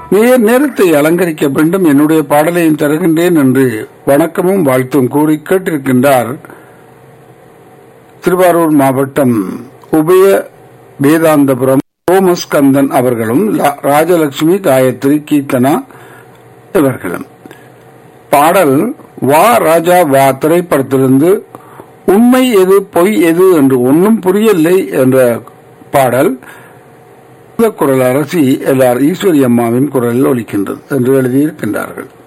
நேர் நேரத்தை அலங்கரிக்க வேண்டும் என்னுடைய பாடலையும் தருகின்றேன் என்று வணக்கமும் வாழ்த்தும் கூறி கேட்டிருக்கின்றார் திருவாரூர் மாவட்டம் உபய வேதாந்தபுரம் தோமஸ் கந்தன் அவர்களும் லா- ராஜலட்சுமி காயத்ரி கீர்த்தனா இவர்களும் பாடல் வா ராஜா வா திரைப்படத்திலிருந்து உண்மை எது பொய் எது என்று ஒன்றும் புரியவில்லை என்ற பாடல் குரல் அரசி எல்லார் ஈஸ்வரி அம்மாவின் குரலில் ஒலிக்கின்றது என்று எழுதியிருக்கின்றார்கள்